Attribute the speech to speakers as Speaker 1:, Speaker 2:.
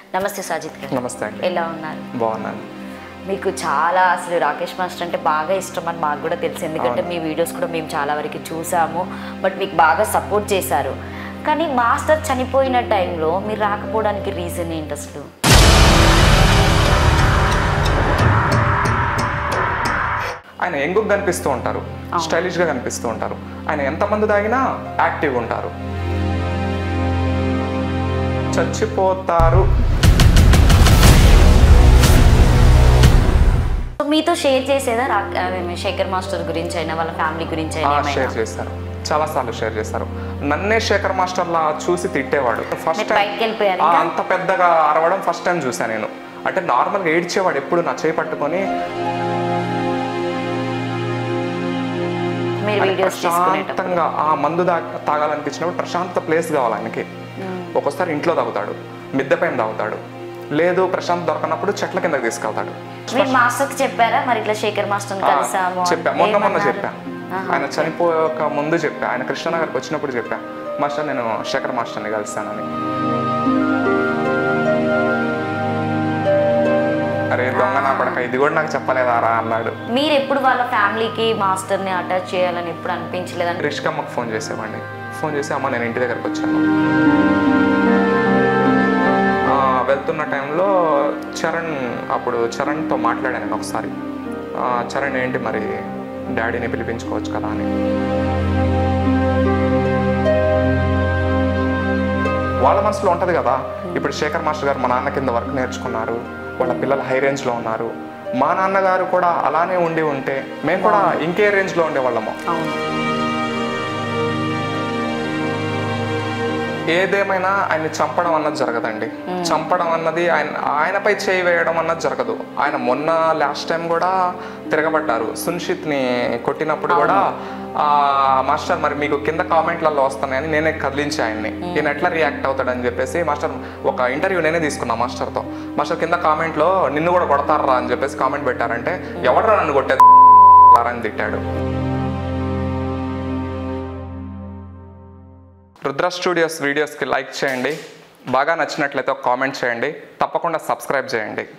Speaker 1: నమస్తే సాజిద్ గారు
Speaker 2: నమస్తే అండి
Speaker 1: ఎలా ఉన్నారు
Speaker 2: బాగున్నాను
Speaker 1: మీకు చాలా అసలు రాకేష్ మాస్టర్ అంటే బాగా ఇష్టం అని మాకు కూడా తెలుసు ఎందుకంటే మీ వీడియోస్ కూడా మేము చాలా వరకు చూసాము బట్ మీకు బాగా సపోర్ట్ చేశారు కానీ మాస్టర్ చనిపోయిన టైంలో మీరు రాకపోవడానికి రీజన్ ఏంటి అసలు
Speaker 2: ఆయన యంగ్ కనిపిస్తూ ఉంటారు స్టైలిష్గా కనిపిస్తూ ఉంటారు ఆయన ఎంతమంది తాగినా యాక్టివ్ ఉంటారు చచ్చిపోతారు
Speaker 1: సో మీతో షేర్ చేసేదా రా ఆ, శేఖర్ మాస్టర్ గురించి అయినా వాళ్ళ ఫ్యామిలీ గురించి అయినా ఏమైనా?
Speaker 2: షేర్ చేశారు చాలా సార్లు షేర్ చేశారు నన్నే శేఖర్ మాస్టర్లా చూసి తిట్టేవాడు ఫస్ట్
Speaker 1: మీరు బయటికి వెళ్ళిపోయారు
Speaker 2: ఆ, అంత పెద్దగా అరవడం ఫస్ట్ టైం చూసాను నేను అంటే నార్మల్గా ఏడ్చేవాడు ఎప్పుడు నా చేయి పట్టుకొని
Speaker 1: మీరు వీడియోస్ తీసుకునేటప్పుడు
Speaker 2: ప్రశాంతంగా ఆ మందు దా తాగాలనిపించినప్పుడు ప్రశాంత ప్లేస్ కావాలి ఆయనకి ఒక్కోసారి ఇంట్లో తాగుతాడు మిద్దె పైన తాగుతాడు లేదు ప్రశాంత్ దొరకనప్పుడు చెట్ల కిందకి తీసుకెళ్తాడు
Speaker 1: మీరు మాస్టర్కి చెప్పారా మరి ఇట్లా శేఖర్ మాస్టర్ని
Speaker 2: ఆ,
Speaker 1: కలిసాము
Speaker 2: చెప్పా మొన్న మొన్న
Speaker 1: ఏమన్నారు?
Speaker 2: చెప్పా ఆయన చనిపోక ముందు చెప్పా ఆయన కృష్ణనగర్కి వచ్చినప్పుడు చెప్పా మాస్టర్ నేను శేఖర్ మాస్టర్ని కలిస్తానని అరే దొంగ నా పడక ఇది కూడా నాకు చెప్పలేదారా అన్నాడు
Speaker 1: మీరు ఎప్పుడు వాళ్ళ ఫ్యామిలీకి మాస్టర్ని అటాచ్ చేయాలని ఎప్పుడు అనిపించలేదని
Speaker 2: రిష్కమ్మకు ఫోన్ చేసేవాడిని ఫోన్ చేసి అమ్మ నేను ఇంటి దగ్గరకు వచ్చాను ఆ, వెళ్తున్న టైంలో చరణ్ అప్పుడు చరణ్తో మాట్లాడాను నేను ఒకసారి ఆ, చరణ్ ఏంటి మరి డాడీని పిలిపించుకోవచ్చు కదా అని వాళ్ళ మనసులో ఉంటుంది కదా ఇప్పుడు శేఖర్ మాస్టర్ గారు మా నాన్న కింద వర్క్ నేర్చుకున్నారు వాళ్ళ పిల్లలు హై రేంజ్లో ఉన్నారు మా నాన్నగారు కూడా అలానే ఉండి ఉంటే మేము కూడా ఇంకే రేంజ్లో ఉండేవాళ్ళము
Speaker 1: అవును
Speaker 2: ఏదేమైనా ఆయన్ని చంపడం అన్నది జరగదండి చంపడం అన్నది ఆయన ఆయనపై చేయి వేయడం అన్నది జరగదు ఆయన మొన్న లాస్ట్ టైం కూడా తిరగబడ్డారు సున్షిత్ని కొట్టినప్పుడు కూడా ఆ మాస్టర్ మరి మీకు కింద కామెంట్లలో వస్తున్నాయని నేనే కదిలించి ఆయన్ని ఈయన ఎట్లా రియాక్ట్ అవుతాడని చెప్పేసి మాస్టర్ ఒక ఇంటర్వ్యూ నేనే తీసుకున్నా మాస్టర్తో మాస్టర్ కింద కామెంట్లో నిన్ను కూడా కొడతారా అని చెప్పేసి కామెంట్ పెట్టారంటే ఎవడరా నన్ను కొట్టేది అని తిట్టాడు రుద్ర స్టూడియోస్ వీడియోస్కి లైక్ చేయండి బాగా నచ్చినట్లయితే ఒక కామెంట్ చేయండి తప్పకుండా సబ్స్క్రైబ్ చేయండి